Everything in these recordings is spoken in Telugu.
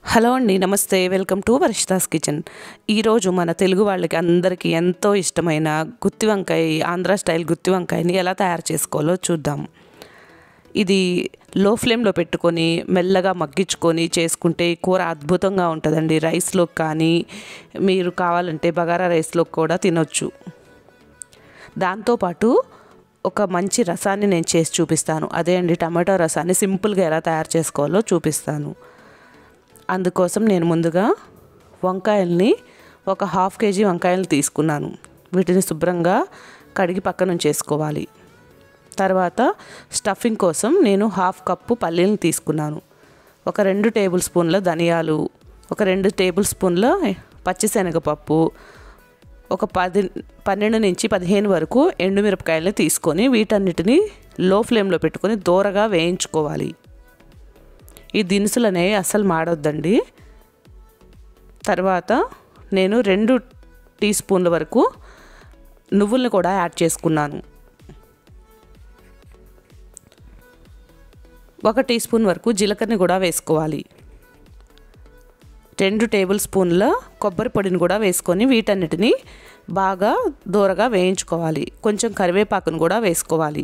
హలో అండి నమస్తే వెల్కమ్ టు వర్షితాస్ కిచెన్ ఈరోజు మన తెలుగు వాళ్ళకి అందరికీ ఎంతో ఇష్టమైన గుత్తి వంకాయ ఆంధ్ర స్టైల్ గుత్తి వంకాయని ఎలా తయారు చేసుకోవాలో చూద్దాం ఇది లో ఫ్లేమ్లో పెట్టుకొని మెల్లగా మగ్గించుకొని చేసుకుంటే ఈ కూర అద్భుతంగా ఉంటుందండి రైస్లో కానీ మీరు కావాలంటే బగారా రైస్లో కూడా తినొచ్చు దాంతోపాటు ఒక మంచి రసాన్ని నేను చేసి చూపిస్తాను అదే అండి టమాటో రసాన్ని సింపుల్గా ఎలా తయారు చేసుకోవాలో చూపిస్తాను అందుకోసం నేను ముందుగా వంకాయల్ని ఒక హాఫ్ కేజీ వంకాయలు తీసుకున్నాను వీటిని శుభ్రంగా కడిగి పక్కన చేసుకోవాలి తర్వాత స్టఫింగ్ కోసం నేను హాఫ్ కప్పు పల్లీలను తీసుకున్నాను ఒక రెండు టేబుల్ స్పూన్ల ధనియాలు ఒక రెండు టేబుల్ స్పూన్ల పచ్చిశనగపప్పు ఒక పది పన్నెండు నుంచి పదిహేను వరకు ఎండుమిరపకాయలని తీసుకొని వీటన్నిటిని లో ఫ్లేమ్లో పెట్టుకొని దూరగా వేయించుకోవాలి ఈ దినుసులు అనేవి అస్సలు మాడొద్దండి తర్వాత నేను రెండు టీ స్పూన్ల వరకు నువ్వుల్ని కూడా యాడ్ చేసుకున్నాను ఒక టీ స్పూన్ వరకు జీలకర్రని కూడా వేసుకోవాలి రెండు టేబుల్ స్పూన్ల కొబ్బరి పొడిని కూడా వేసుకొని వీటన్నిటిని బాగా దూరగా వేయించుకోవాలి కొంచెం కరివేపాకును కూడా వేసుకోవాలి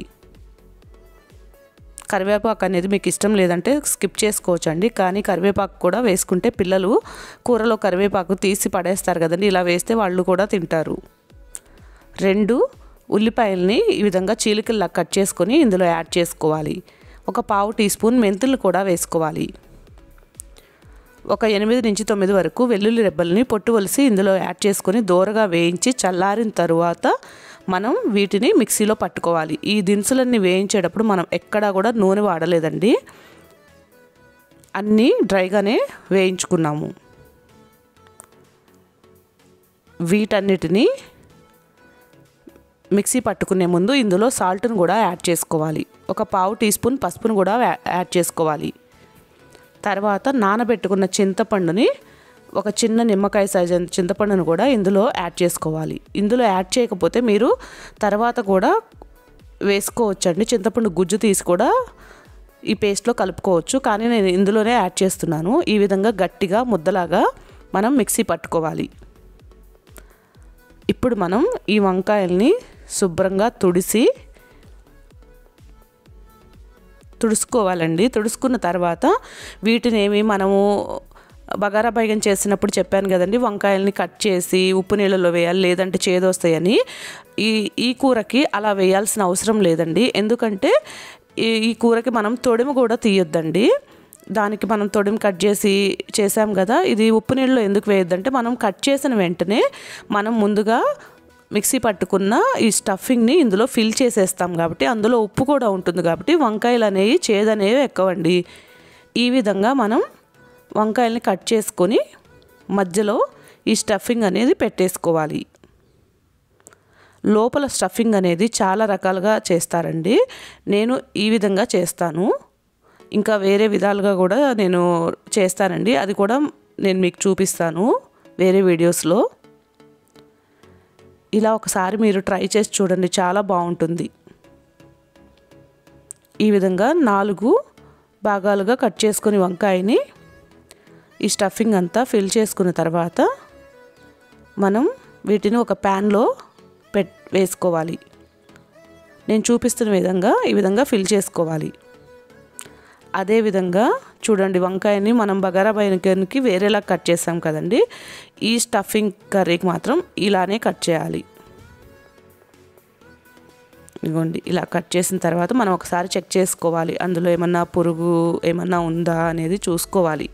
కరివేపాకు అనేది మీకు ఇష్టం లేదంటే స్కిప్ చేసుకోవచ్చు అండి కానీ కరివేపాకు కూడా వేసుకుంటే పిల్లలు కూరలో కరివేపాకు తీసి పడేస్తారు కదండి ఇలా వేస్తే వాళ్ళు కూడా తింటారు రెండు ఉల్లిపాయల్ని ఈ విధంగా చీలికల్లా కట్ చేసుకొని ఇందులో యాడ్ చేసుకోవాలి ఒక పావు టీ స్పూన్ మెంతులు కూడా వేసుకోవాలి ఒక ఎనిమిది నుంచి తొమ్మిది వరకు వెల్లుల్లి రెబ్బల్ని పొట్టు వలిసి ఇందులో యాడ్ చేసుకొని దూరగా వేయించి చల్లారిన తరువాత మనం వీటిని మిక్సీలో పట్టుకోవాలి ఈ దినుసులన్నీ వేయించేటప్పుడు మనం ఎక్కడా కూడా నూనె వాడలేదండి అన్నీ డ్రైగానే వేయించుకున్నాము వీటన్నిటిని మిక్సీ పట్టుకునే ముందు ఇందులో సాల్ట్ను కూడా యాడ్ చేసుకోవాలి ఒక పావు టీ స్పూన్ పసుపును కూడా యాడ్ చేసుకోవాలి తర్వాత నానబెట్టుకున్న చింతపండుని ఒక చిన్న నిమ్మకాయ సైజు చింతపండును కూడా ఇందులో యాడ్ చేసుకోవాలి ఇందులో యాడ్ చేయకపోతే మీరు తర్వాత కూడా వేసుకోవచ్చండి చింతపండు గుజ్జు తీసి కూడా ఈ పేస్ట్లో కలుపుకోవచ్చు కానీ నేను ఇందులోనే యాడ్ చేస్తున్నాను ఈ విధంగా గట్టిగా ముద్దలాగా మనం మిక్సీ పట్టుకోవాలి ఇప్పుడు మనం ఈ వంకాయల్ని శుభ్రంగా తుడిసి తుడుచుకోవాలండి తుడుచుకున్న తర్వాత వీటిని ఏమి మనము బగారా బైగన్ చేసినప్పుడు చెప్పాను కదండి వంకాయల్ని కట్ చేసి ఉప్పు నీళ్ళలో వేయాలి లేదంటే చేదొస్తాయని ఈ ఈ కూరకి అలా వేయాల్సిన అవసరం లేదండి ఎందుకంటే ఈ ఈ కూరకి మనం తొడిమ కూడా తీయొద్దండి దానికి మనం తొడిమి కట్ చేసి చేసాం కదా ఇది ఉప్పు నీళ్ళలో ఎందుకు వేయొద్దంటే మనం కట్ చేసిన వెంటనే మనం ముందుగా మిక్సీ పట్టుకున్న ఈ స్టఫింగ్ని ఇందులో ఫిల్ చేసేస్తాం కాబట్టి అందులో ఉప్పు కూడా ఉంటుంది కాబట్టి వంకాయలు అనేవి చేదనేవి ఎక్కవండి ఈ విధంగా మనం వంకాయల్ని కట్ చేసుకొని మధ్యలో ఈ స్టఫింగ్ అనేది పెట్టేసుకోవాలి లోపల స్టఫింగ్ అనేది చాలా రకాలుగా చేస్తారండి నేను ఈ విధంగా చేస్తాను ఇంకా వేరే విధాలుగా కూడా నేను చేస్తానండి అది కూడా నేను మీకు చూపిస్తాను వేరే వీడియోస్లో ఇలా ఒకసారి మీరు ట్రై చేసి చూడండి చాలా బాగుంటుంది ఈ విధంగా నాలుగు భాగాలుగా కట్ చేసుకుని వంకాయని ఈ స్టఫింగ్ అంతా ఫిల్ చేసుకున్న తర్వాత మనం వీటిని ఒక ప్యాన్లో పెట్ వేసుకోవాలి నేను చూపిస్తున్న విధంగా ఈ విధంగా ఫిల్ చేసుకోవాలి అదేవిధంగా చూడండి వంకాయని మనం బగారా బైనకి వేరేలా కట్ చేసాం కదండి ఈ స్టఫింగ్ కర్రీకి మాత్రం ఇలానే కట్ చేయాలి ఇదిగోండి ఇలా కట్ చేసిన తర్వాత మనం ఒకసారి చెక్ చేసుకోవాలి అందులో ఏమన్నా పురుగు ఏమన్నా ఉందా అనేది చూసుకోవాలి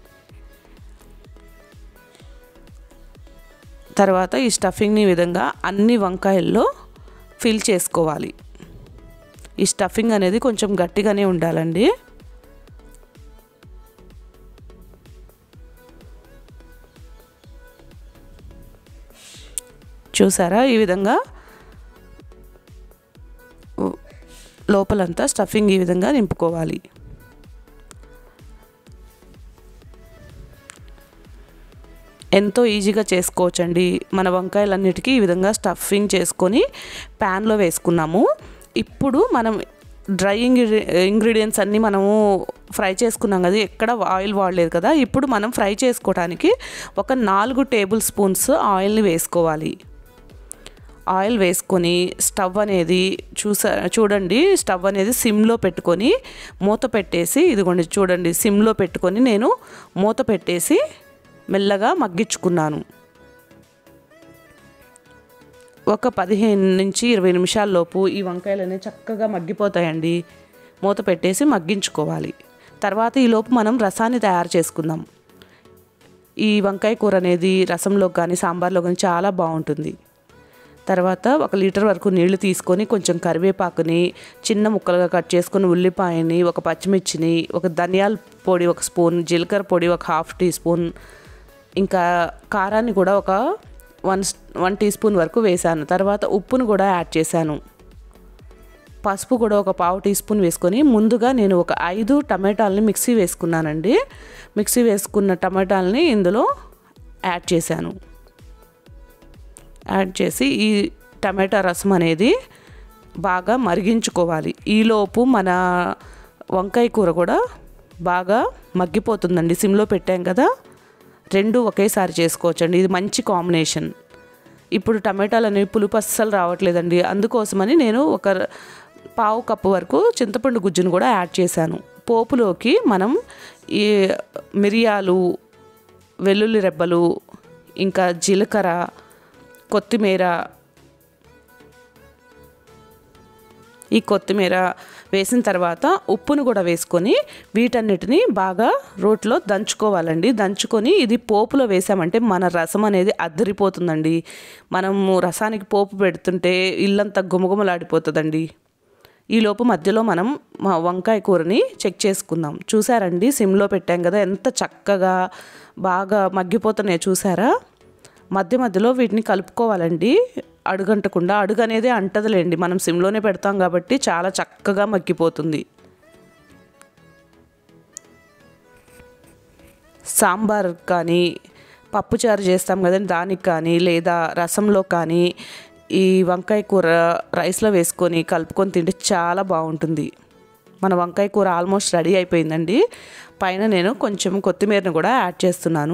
తర్వాత ఈ స్టఫింగ్ని ఈ విధంగా అన్ని వంకాయల్లో ఫిల్ చేసుకోవాలి ఈ స్టఫింగ్ అనేది కొంచెం గట్టిగానే ఉండాలండి చూసారా ఈ విధంగా లోపలంతా స్టఫింగ్ ఈ విధంగా నింపుకోవాలి ఎంతో ఈజీగా చేసుకోవచ్చండి మన వంకాయలన్నిటికీ ఈ విధంగా స్టఫింగ్ చేసుకొని ప్యాన్లో వేసుకున్నాము ఇప్పుడు మనం డ్రై ఇంగ్రీ ఇంగ్రీడియంట్స్ అన్నీ మనము ఫ్రై చేసుకున్నాం కదా ఎక్కడ ఆయిల్ వాడలేదు కదా ఇప్పుడు మనం ఫ్రై చేసుకోవడానికి ఒక నాలుగు టేబుల్ స్పూన్స్ ఆయిల్ని వేసుకోవాలి ఆయిల్ వేసుకొని స్టవ్ అనేది చూసా చూడండి స్టవ్ అనేది సిమ్లో పెట్టుకొని మూత పెట్టేసి ఇదిగోండి చూడండి సిమ్లో పెట్టుకొని నేను మూత పెట్టేసి మెల్లగా మగ్గించుకున్నాను ఒక పదిహేను నుంచి ఇరవై నిమిషాల లోపు ఈ వంకాయలు అనేవి చక్కగా మగ్గిపోతాయండి మూత పెట్టేసి మగ్గించుకోవాలి తర్వాత ఈ లోపు మనం రసాన్ని తయారు చేసుకుందాం ఈ వంకాయ కూర అనేది రసంలో కానీ సాంబార్లో కానీ చాలా బాగుంటుంది తర్వాత ఒక లీటర్ వరకు నీళ్లు తీసుకొని కొంచెం కరివేపాకుని చిన్న ముక్కలుగా కట్ చేసుకొని ఉల్లిపాయని ఒక పచ్చిమిర్చిని ఒక ధనియాల పొడి ఒక స్పూన్ జీలకర్ర పొడి ఒక హాఫ్ టీ స్పూన్ ఇంకా కారాన్ని కూడా ఒక వన్ వన్ టీ స్పూన్ వరకు వేసాను తర్వాత ఉప్పును కూడా యాడ్ చేశాను పసుపు కూడా ఒక పావు టీ స్పూన్ వేసుకొని ముందుగా నేను ఒక ఐదు టమాటాలని మిక్సీ వేసుకున్నానండి మిక్సీ వేసుకున్న టమాటాలని ఇందులో యాడ్ చేశాను యాడ్ చేసి ఈ టమాటా రసం అనేది బాగా మరిగించుకోవాలి ఈలోపు మన వంకాయ కూర కూడా బాగా మగ్గిపోతుందండి సిమ్లో పెట్టాం కదా రెండు ఒకేసారి చేసుకోవచ్చండి ఇది మంచి కాంబినేషన్ ఇప్పుడు టమాటాలు అనేవి పులుపు అస్సలు రావట్లేదండి అందుకోసమని నేను ఒక పావు కప్పు వరకు చింతపండు గుజ్జును కూడా యాడ్ చేశాను పోపులోకి మనం ఈ మిరియాలు వెల్లుల్లి రెబ్బలు ఇంకా జీలకర్ర కొత్తిమీర ఈ కొత్తిమీర వేసిన తర్వాత ఉప్పును కూడా వేసుకొని వీటన్నిటిని బాగా రోట్లో దంచుకోవాలండి దంచుకొని ఇది పోపులో వేసామంటే మన రసం అనేది అద్దరిపోతుందండి మనము రసానికి పోపు పెడుతుంటే ఇల్లంతా గుమగుమలాడిపోతుందండి ఈలోపు మధ్యలో మనం మా వంకాయ కూరని చెక్ చేసుకుందాం చూసారండి సిమ్లో పెట్టాం కదా ఎంత చక్కగా బాగా మగ్గిపోతున్నాయో చూసారా మధ్య మధ్యలో వీటిని కలుపుకోవాలండి అడుగంటకుండా అడుగు అనేది అంటదిలేండి మనం సిమ్లోనే పెడతాం కాబట్టి చాలా చక్కగా మగ్గిపోతుంది సాంబార్ కానీ పప్పుచారు చేస్తాం కదండి దానికి కానీ లేదా రసంలో కానీ ఈ వంకాయ కూర రైస్లో వేసుకొని కలుపుకొని తింటే చాలా బాగుంటుంది మన వంకాయ కూర ఆల్మోస్ట్ రెడీ అయిపోయిందండి పైన నేను కొంచెం కొత్తిమీరను కూడా యాడ్ చేస్తున్నాను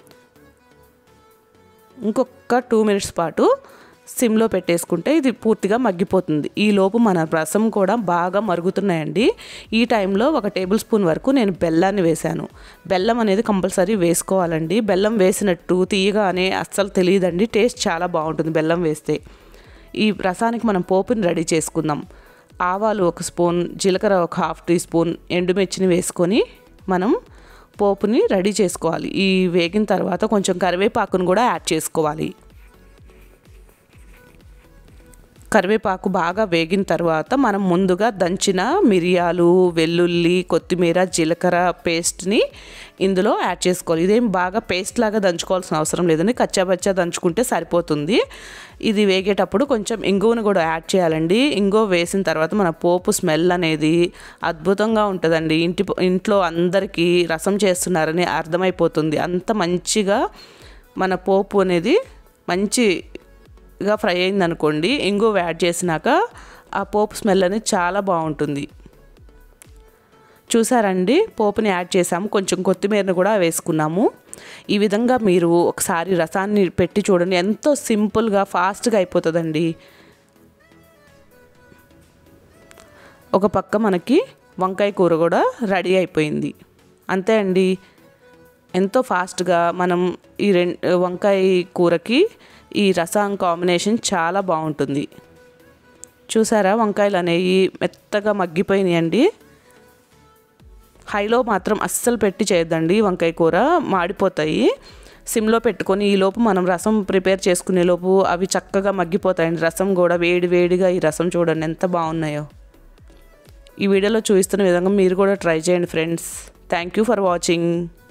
ఇంకొక టూ మినిట్స్ పాటు సిమ్లో పెట్టేసుకుంటే ఇది పూర్తిగా మగ్గిపోతుంది ఈ లోపు మన రసం కూడా బాగా మరుగుతున్నాయండి ఈ టైంలో ఒక టేబుల్ స్పూన్ వరకు నేను బెల్లాన్ని వేశాను బెల్లం అనేది కంపల్సరీ వేసుకోవాలండి బెల్లం వేసినట్టు తీయగానే అస్సలు తెలియదండి టేస్ట్ చాలా బాగుంటుంది బెల్లం వేస్తే ఈ రసానికి మనం పోపుని రెడీ చేసుకుందాం ఆవాలు ఒక స్పూన్ జీలకర్ర ఒక హాఫ్ టీ స్పూన్ ఎండుమిర్చిని వేసుకొని మనం పోపుని రెడీ చేసుకోవాలి ఈ వేగిన తర్వాత కొంచెం కరివేపాకును కూడా యాడ్ చేసుకోవాలి కరివేపాకు బాగా వేగిన తర్వాత మనం ముందుగా దంచిన మిరియాలు వెల్లుల్లి కొత్తిమీర జీలకర్ర పేస్ట్ని ఇందులో యాడ్ చేసుకోవాలి ఇదేం బాగా పేస్ట్ లాగా దంచుకోవాల్సిన అవసరం లేదండి కచ్చాబచ్చా దంచుకుంటే సరిపోతుంది ఇది వేగేటప్పుడు కొంచెం ఇంగువను కూడా యాడ్ చేయాలండి ఇంగువ వేసిన తర్వాత మన పోపు స్మెల్ అనేది అద్భుతంగా ఉంటుందండి ఇంటి ఇంట్లో అందరికీ రసం చేస్తున్నారని అర్థమైపోతుంది అంత మంచిగా మన పోపు అనేది మంచి గా ఫ్రై అయింది అనుకోండి ఇంగువ యాడ్ చేసినాక ఆ పోపు స్మెల్ అనేది చాలా బాగుంటుంది చూసారండి పోపుని యాడ్ చేసాము కొంచెం కొత్తిమీరను కూడా వేసుకున్నాము ఈ విధంగా మీరు ఒకసారి రసాన్ని పెట్టి చూడండి ఎంతో సింపుల్గా ఫాస్ట్గా అయిపోతుందండి ఒక పక్క మనకి వంకాయ కూర కూడా రెడీ అయిపోయింది అంతే అండి ఎంతో ఫాస్ట్గా మనం ఈ రెండు వంకాయ కూరకి ఈ రసం కాంబినేషన్ చాలా బాగుంటుంది చూసారా వంకాయలు అనేవి మెత్తగా మగ్గిపోయినాయండి హైలో మాత్రం అస్సలు పెట్టి చేయొద్దండి వంకాయ కూర మాడిపోతాయి సిమ్లో పెట్టుకొని ఈ లోపు మనం రసం ప్రిపేర్ చేసుకునే లోపు అవి చక్కగా మగ్గిపోతాయండి రసం కూడా వేడి వేడిగా ఈ రసం చూడండి ఎంత బాగున్నాయో ఈ వీడియోలో చూపిస్తున్న విధంగా మీరు కూడా ట్రై చేయండి friends thank you for watching